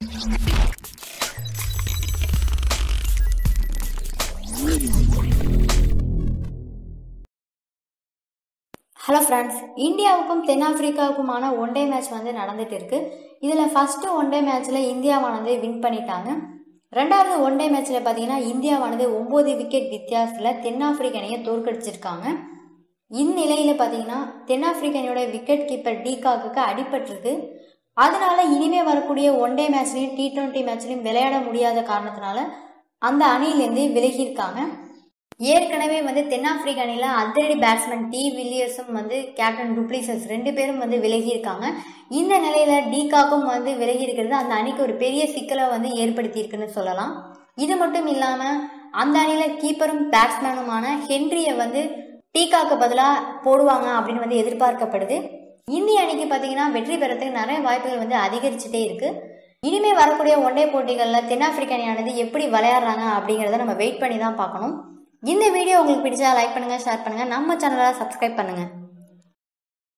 hello friends இந்தியாவுக்கும் தென்னாப்பிரிக்காவுக்குமான one day match வந்து நடந்துட்டு இருக்கு இதில் ஃபஸ்ட்டு ஒன் டே மேட்ச்சில் இந்தியாவானது வின் பண்ணிட்டாங்க ரெண்டாவது ஒன் டே மேட்ச்சில் பார்த்தீங்கன்னா இந்தியாவானது ஒம்பது விக்கெட் வித்தியாசத்தில் தென்னாப்பிரிக்க அணியை தோற்கடிச்சிருக்காங்க இந்நிலையில் பார்த்தீங்கன்னா தென்னாப்பிரிக்க அணியோட விக்கெட் கீப்பர் டீகாக்கு அடிபட்டிருக்கு அதனால இனிமே வரக்கூடிய ஒன் டே மேட்ச்லையும் டி டுவெண்ட்டி மேட்ச்லையும் விளையாட முடியாத காரணத்தினால அந்த அணியிலேருந்து விலகியிருக்காங்க ஏற்கனவே வந்து தென்னாப்பிரிக்க அணியில் அதிரடி பேட்ஸ்மேன் டி வில்லியர்ஸும் வந்து கேப்டன் டுப்ளிசஸ் ரெண்டு பேரும் வந்து விலகியிருக்காங்க இந்த நிலையில டிகாக்கும் வந்து விலகி இருக்கிறது அந்த அணிக்கு ஒரு பெரிய சிக்கலை வந்து ஏற்படுத்தி இருக்குன்னு சொல்லலாம் இது மட்டும் இல்லாம அந்த அணியில கீப்பரும் பேட்ஸ்மேனுமான ஹென்ரியை வந்து டீகாக்கு பதிலாக போடுவாங்க அப்படின்னு வந்து எதிர்பார்க்கப்படுது இந்திய அணிக்கு பார்த்தீங்கன்னா வெற்றி பெறத்துக்கு நிறைய வாய்ப்புகள் வந்து அதிகரிச்சுட்டே இருக்கு இனிமே வரக்கூடிய ஒன் டே போட்டிகளில் தென்னாப்பிரிக்க அணியானது எப்படி விளையாடுறாங்க அப்படிங்கிறத நம்ம வெயிட் பண்ணி தான் பார்க்கணும் இந்த வீடியோ உங்களுக்கு பிடிச்சா லைக் பண்ணுங்க ஷேர் பண்ணுங்க நம்ம சேனலை சப்ஸ்கிரைப் பண்ணுங்க